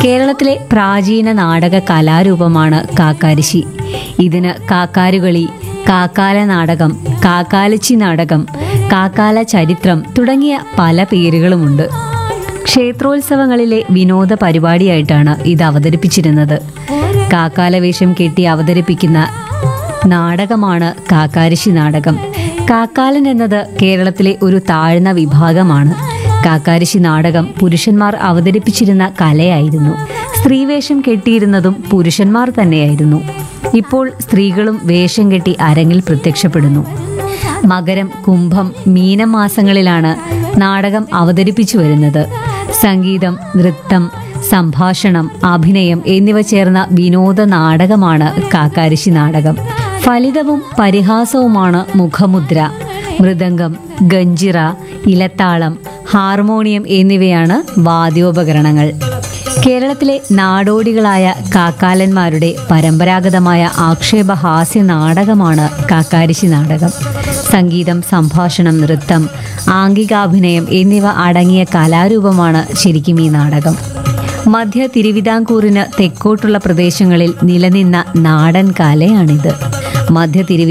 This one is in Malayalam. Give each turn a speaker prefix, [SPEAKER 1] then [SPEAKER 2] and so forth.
[SPEAKER 1] കേരളത്തിലെ പ്രാചീന നാടക കലാരൂപമാണ് കാക്കാരിശി ഇതിന് കാക്കാരുകളി കാക്കാല നാടകം കാക്കാലച്ചി നാടകം കാക്കാല ചരിത്രം തുടങ്ങിയ പല പേരുകളുമുണ്ട് ക്ഷേത്രോത്സവങ്ങളിലെ വിനോദ പരിപാടിയായിട്ടാണ് ഇത് അവതരിപ്പിച്ചിരുന്നത് കാക്കാലവേഷം കെട്ടി അവതരിപ്പിക്കുന്ന നാടകമാണ് കാക്കാരിശി നാടകം കാക്കാലൻ എന്നത് കേരളത്തിലെ ഒരു താഴ്ന്ന വിഭാഗമാണ് കാക്കാരിശി നാടകം പുരുഷന്മാർ അവതരിപ്പിച്ചിരുന്ന കലയായിരുന്നു സ്ത്രീവേഷം കെട്ടിയിരുന്നതും പുരുഷന്മാർ തന്നെയായിരുന്നു ഇപ്പോൾ സ്ത്രീകളും വേഷം കെട്ടി അരങ്ങിൽ പ്രത്യക്ഷപ്പെടുന്നു മകരം കുംഭം മീനം മാസങ്ങളിലാണ് നാടകം അവതരിപ്പിച്ചു വരുന്നത് സംഗീതം നൃത്തം സംഭാഷണം അഭിനയം എന്നിവ ചേർന്ന വിനോദ നാടകമാണ് കാക്കാരിശി നാടകം ഫലിതവും പരിഹാസവുമാണ് മുഖമുദ്ര മൃദംഗം ഗഞ്ചിറ ഇലത്താളം ഹാർമോണിയം എന്നിവയാണ് വാദ്യോപകരണങ്ങൾ കേരളത്തിലെ നാടോടികളായ കാക്കാലന്മാരുടെ പരമ്പരാഗതമായ ആക്ഷേപഹാസ്യ നാടകമാണ് കാക്കാരിശി നാടകം സംഗീതം സംഭാഷണം നൃത്തം ആംഗികാഭിനയം എന്നിവ അടങ്ങിയ കലാരൂപമാണ് ശരിക്കും ഈ നാടകം മധ്യ തിരുവിതാംകൂറിന് തെക്കോട്ടുള്ള പ്രദേശങ്ങളിൽ നിലനിന്ന നാടൻ കലയാണിത് മധ്യ തിരുവി